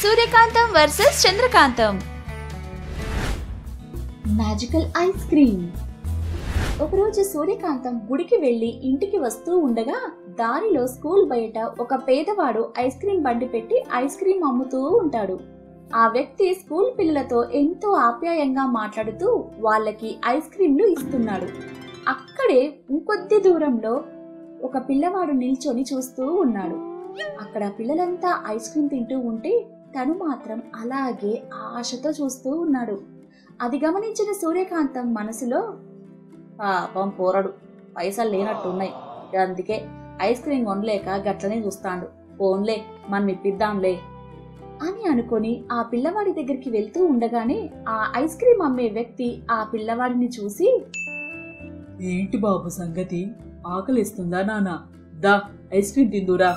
సూర్యకాంతం versus Chandrakantham magical ice cream ఒకరోజు సూర్యకాంతం గుడికి వెళ్లి ఇంటికి వస్తూ ఉండగా దారిలో స్కూల్ బయట ఒక పేదవాడు ఐస్ క్రీమ్ బండి పెట్టి ఐస్ క్రీమ్ అమ్ముతూ ఉంటాడు ఆ వ్యక్తి స్కూల్ పిల్లలతో ఎంతో ఆప్యాయంగా మాట్లాడుతూ వాళ్ళకి ఐస్ క్రీంలు ఇస్తున్నాడు అక్కడే ఇంకొద్ది దూరంలో ఒక పిల్లవాడు నిల్చొని చూస్తూ ఉన్నాడు అక్కడ పిల్లలంతా ఐస్ క్రీమ్ తింటూ ఉంటే తను మాత్రం అలాగే ఆశతో చూస్తూ ఉన్నాడు అది గమనించిన సూర్యకాంతం మనసులో పాపం పోరడు పైసలు లేనట్టున్నాయి అందుకే ఐస్ క్రీమ్ కొనలేక గట్లనే చూస్తాండు ఫోన్లే మనం ఇప్పిద్దాంలే అని అనుకొని ఆ పిల్లవాడి దగ్గరికి వెళ్తూ ఉండగానే ఆ ఐస్ క్రీమ్ అమ్మే వ్యక్తి ఆ పిల్లవాడిని చూసి ఏంటి బాబు సంగతి ఆకలిస్తుందా నానా దా ఐస్ క్రీమ్ తిందురా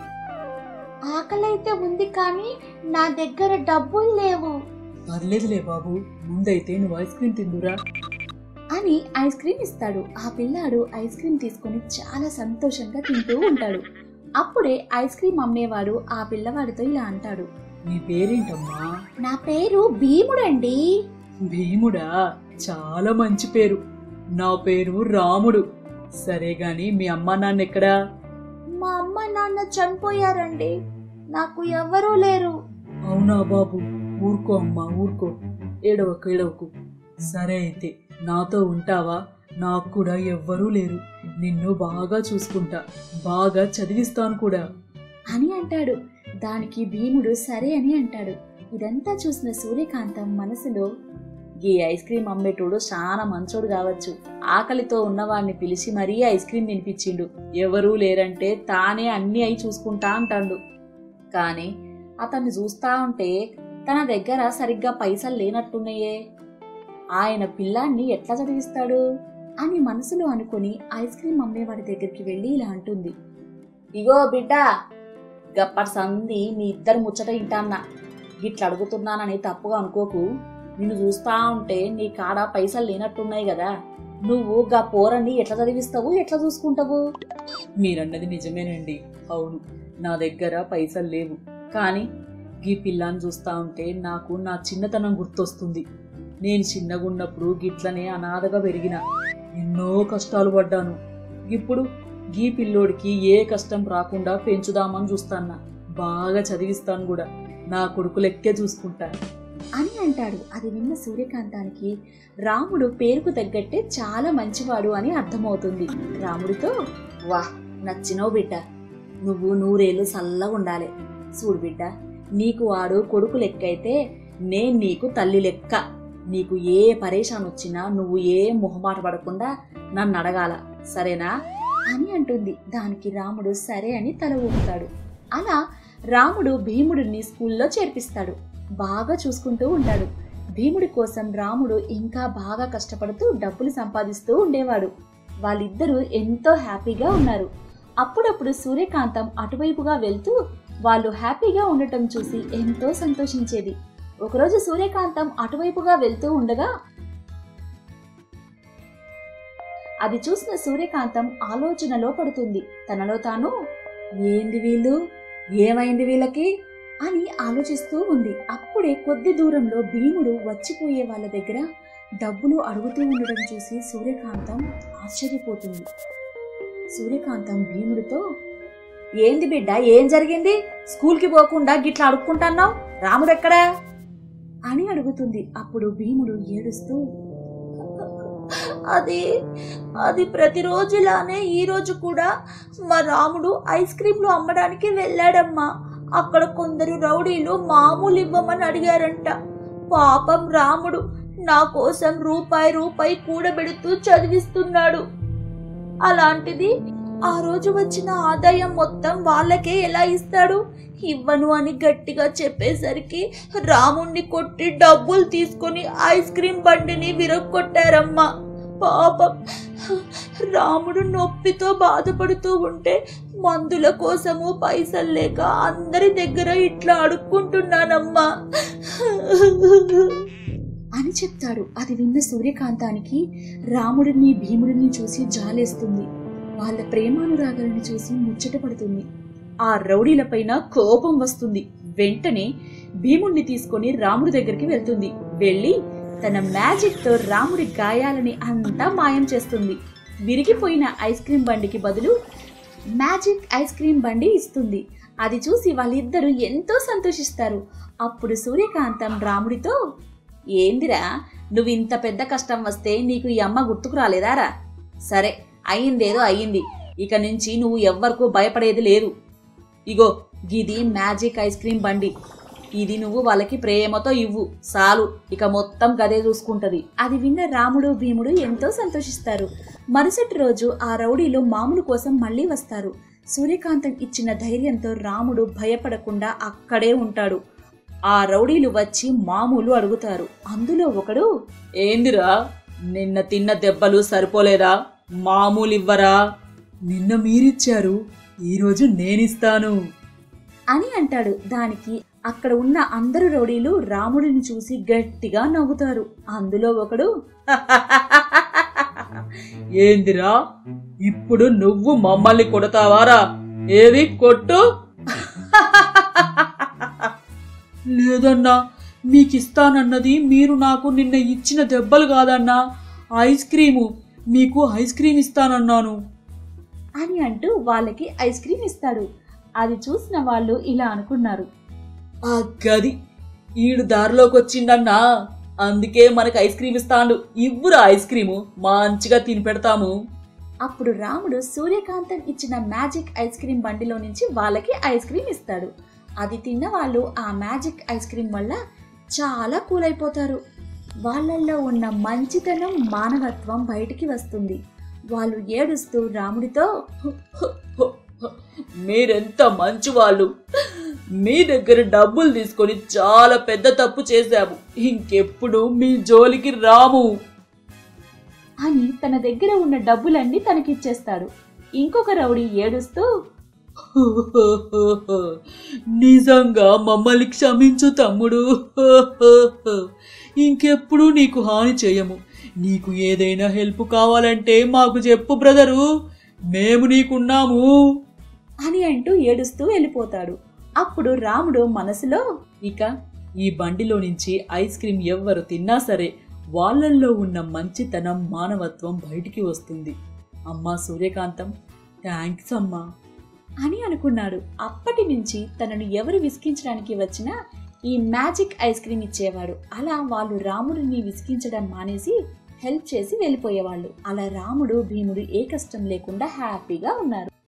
ఆకలైతే ఉంది కానీ నా దగ్గర డబ్బులు లేవు పర్లేదులే బాబు ముందైతే నువ్వు ఐస్ క్రీమ్ తిందురా అని ఐస్ క్రీమ్ ఇస్తాడు ఆ పిల్లాడు ఐస్ క్రీమ్ తీసుకొని చాలా సంతోషంగా తింటూ ఉంటాడు అప్పుడే ఐస్ క్రీమ్ అమ్మేవాడు ఆ పిల్లవాడితో ఇలా అంటాడు నీ పేరేంటమ్మా నా పేరు భీముడండి భీముడా చాలా మంచి పేరు నా పేరు రాముడు సరే గాని మీ అమ్మ నాన్న ఎక్కడా మా అమ్మ నాన్న చనిపోయారండి నాకు ఎవ్వరూ లేరు అవునా బాబు ఊరుకో అమ్మా ఊరుకో ఏడవకు ఏడవకు సరే అయితే నాతో ఉంటావా నాకు కూడా ఎవ్వరూ లేరు నిన్ను బాగా చూసుకుంటా బాగా చదివిస్తాను కూడా అని అంటాడు దానికి భీముడు సరే అని అంటాడు ఇదంతా చూసిన సూర్యకాంతం మనసులో ఈ ఐస్ క్రీమ్ అమ్మేటోడు చాలా మంచోడు కావచ్చు ఆకలితో ఉన్నవాడిని పిలిచి మరీ ఐస్ క్రీమ్ తినిపించిండు ఎవరూ లేరంటే తానే అన్ని అయి చూసుకుంటా అంటాడు కానీ అతన్ని చూస్తా ఉంటే తన దగ్గర సరిగ్గా పైసలు లేనట్టున్నాయే ఆయన పిల్లాన్ని ఎట్లా చదివిస్తాడు అని మనసులో అనుకుని ఐస్ క్రీమ్ అమ్మేవాడి దగ్గరికి వెళ్ళి ఇలా అంటుంది ఇగో బిడ్డ గప్పటి సంది మీ ఇద్దరు ముచ్చట ఇంటాన్నా గిట్ల అడుగుతున్నానని తప్పుగా అనుకోకు నిన్ను చూస్తా ఉంటే నీ కాడ పైసలు లేనట్టున్నాయి కదా నువ్వు గా పోరని ఎట్లా చదివిస్తావు ఎట్లా చూసుకుంటావు మీరన్నది నిజమేనండి అవును నా దగ్గర పైసలు లేవు కానీ ఈ పిల్లాన్ని చూస్తా ఉంటే నాకు నా చిన్నతనం గుర్తొస్తుంది నేను చిన్నగున్నప్పుడు గిట్లనే అనాథగా పెరిగిన ఎన్నో కష్టాలు పడ్డాను ఇప్పుడు గీ పిల్లోడికి ఏ కష్టం రాకుండా పెంచుదామని చూస్తాన్నా బాగా చదివిస్తాను కూడా నా కొడుకు లెక్కే చూసుకుంటా అని అంటాడు అది విన్న సూర్యకాంతానికి రాముడు పేరుకు తగ్గట్టే చాలా మంచివాడు అని అర్థమవుతుంది రాముడితో వా నచ్చినవు బిడ్డ నువ్వు నూరేళ్ళు చల్లగా ఉండాలి చూడు బిడ్డ నీకు వాడు కొడుకు లెక్క అయితే నేను నీకు తల్లి లెక్క నీకు ఏ పరేషాన్ వచ్చినా నువ్వు ఏ మొహమాట పడకుండా నన్ను అడగాల సరేనా అని అంటుంది దానికి రాముడు సరే అని తల ఊపుతాడు అలా రాముడు భీముడిని స్కూల్లో చేర్పిస్తాడు బాగా చూసుకుంటూ ఉంటాడు భీముడి కోసం రాముడు ఇంకా బాగా కష్టపడుతూ డబ్బులు సంపాదిస్తూ ఉండేవాడు వాళ్ళిద్దరూ ఎంతో హ్యాపీగా ఉన్నారు అప్పుడప్పుడు సూర్యకాంతం అటువైపుగా వెళ్తూ వాళ్ళు హ్యాపీగా ఉండటం చూసి ఎంతో సంతోషించేది ఒకరోజు సూర్యకాంతం అటువైపుగా వెళ్తూ ఉండగా అది చూసిన సూర్యకాంతం ఆలోచనలో పడుతుంది తనలో తాను ఏంది వీళ్ళు ఏమైంది వీళ్ళకి అని ఆలోచిస్తూ ఉంది అప్పుడే కొద్ది దూరంలో భీముడు వచ్చిపోయే వాళ్ళ దగ్గర డబ్బులు అడుగుతూ ఉండడం చూసి సూర్యకాంతం ఆశ్చర్యపోతుంది సూర్యకాంతం భీముడితో ఏంది బిడ్డ ఏం జరిగింది స్కూల్కి పోకుండా గిట్లా అడుక్కుంటున్నావు రాముడు ఎక్కడా అని అడుగుతుంది అప్పుడు భీముడు ఏడుస్తూ అది అది ప్రతిరోజులానే ఈ రోజు కూడా మా రాముడు ఐస్ క్రీంలు అమ్మడానికి వెళ్ళాడమ్మా అక్కడ కొందరు రౌడీలు మామూలు ఇవ్వమని అడిగారంట పాపం రాముడు నా కోసం రూపాయి రూపాయి కూడబెడుతూ చదివిస్తున్నాడు అలాంటిది ఆ రోజు వచ్చిన ఆదాయం మొత్తం వాళ్ళకే ఎలా ఇస్తాడు ఇవ్వను అని గట్టిగా చెప్పేసరికి రాముణ్ణి కొట్టి డబ్బులు తీసుకొని ఐస్ క్రీం బండిని విరగొట్టారమ్మా పాపం రాముడు నొప్పితో బాధపడుతూ ఉంటే మందుల కోసము పైసలు లేక అందరి దగ్గర ఇట్లా అడుక్కుంటున్నానమ్మా అని చెప్తాడు అది విన్న సూర్యకాంతానికి రాముడిని భీముడిని చూసి జాలేస్తుంది వాళ్ళ ప్రేమానురాగాలను చూసి ముచ్చట పడుతుంది ఆ రౌడీలపైన కోపం వస్తుంది వెంటనే భీముణ్ణి తీసుకొని రాముడి దగ్గరికి వెళ్తుంది వెళ్ళి తన మ్యాజిక్ తో రాముడి గాయాలని అంతా మాయం చేస్తుంది విరిగిపోయిన ఐస్ క్రీం బండికి బదులు మ్యాజిక్ ఐస్ క్రీం బండి ఇస్తుంది అది చూసి వాళ్ళిద్దరూ ఎంతో సంతోషిస్తారు అప్పుడు సూర్యకాంతం రాముడితో ఏందిరా నువ్వు ఇంత పెద్ద కష్టం వస్తే నీకు ఈ అమ్మ గుర్తుకు రాలేదారా సరే అయ్యిందేదో అయ్యింది ఇక నుంచి నువ్వు ఎవ్వరికూ భయపడేది లేదు ఇగో గిది మ్యాజిక్ ఐస్ క్రీం బండి ఇది నువ్వు వాళ్ళకి ప్రేమతో ఇవ్వు చాలు ఇక మొత్తం గదే చూసుకుంటది అది విన్న రాముడు భీముడు ఎంతో సంతోషిస్తారు మరుసటి రోజు ఆ రౌడీలు మామూలు కోసం మళ్ళీ వస్తారు సూర్యకాంతం ఇచ్చిన ధైర్యంతో రాముడు భయపడకుండా అక్కడే ఉంటాడు ఆ రౌడీలు వచ్చి మామూలు అడుగుతారు అందులో ఒకడు ఏందిరా నిన్న తిన్న దెబ్బలు సరిపోలేదా మామూలు ఇవ్వరా నిన్న మీరిచ్చారు ఈరోజు నేనిస్తాను అని అంటాడు దానికి అక్కడ ఉన్న అందరు రౌడీలు రాముడిని చూసి గట్టిగా నవ్వుతారు అందులో ఒకడు ఏందిరా ఇప్పుడు నువ్వు మమ్మల్ని కొడతావారా ఏది కొట్టు లేదన్నా మీకిస్తానన్నది మీరు నాకు నిన్న ఇచ్చిన దెబ్బలు కాదన్నా ఐస్ క్రీము మీకు ఐస్ క్రీమ్ ఇస్తానన్నాను అని అంటూ వాళ్ళకి ఐస్ క్రీమ్ ఇస్తాడు అది చూసిన వాళ్ళు ఇలా అనుకున్నారు ఆ గది ఈడు దారిలోకి వచ్చిండన్నా అందుకే మనకు ఐస్ క్రీమ్ ఇస్తాడు ఇవ్వురా ఐస్ క్రీము మంచిగా తిని పెడతాము అప్పుడు రాముడు సూర్యకాంతం ఇచ్చిన మ్యాజిక్ ఐస్ క్రీమ్ బండిలో నుంచి వాళ్ళకి ఐస్ క్రీమ్ ఇస్తాడు అది తిన్న వాళ్ళు ఆ మ్యాజిక్ ఐస్ క్రీమ్ వల్ల చాలా కూల్ అయిపోతారు వాళ్ళల్లో ఉన్న మంచితనం మానవత్వం బయటికి వస్తుంది వాళ్ళు ఏడుస్తూ రాముడితో మీరెంత మంచి వాళ్ళు మీ దగ్గర డబ్బులు తీసుకొని చాలా పెద్ద తప్పు చేశాము ఇంకెప్పుడు మీ జోలికి రాము అని తన దగ్గర ఉన్న డబ్బులన్నీ తనకిచ్చేస్తాడు ఇంకొక రౌడీ ఏడుస్తూ నిజంగా మమ్మల్ని క్షమించు తమ్ముడు ఇంకెప్పుడు నీకు హాని చేయము నీకు ఏదైనా హెల్ప్ కావాలంటే మాకు చెప్పు బ్రదరు మేము నీకున్నాము అని అంటూ ఏడుస్తూ వెళ్ళిపోతాడు అప్పుడు రాముడు మనసులో ఇక ఈ బండిలో నుంచి ఐస్ క్రీం ఎవ్వరు తిన్నా సరే వాళ్ళల్లో ఉన్న మంచితనం మానవత్వం బయటికి వస్తుంది అమ్మా సూర్యకాంతం థ్యాంక్స్ అమ్మా అని అనుకున్నాడు అప్పటి నుంచి తనను ఎవరు విసిగించడానికి వచ్చినా ఈ మ్యాజిక్ ఐస్ క్రీమ్ ఇచ్చేవాడు అలా వాళ్ళు రాముడిని విసిగించడం మానేసి హెల్ప్ చేసి వెళ్ళిపోయేవాళ్ళు అలా రాముడు భీముడు ఏ కష్టం లేకుండా హ్యాపీగా ఉన్నారు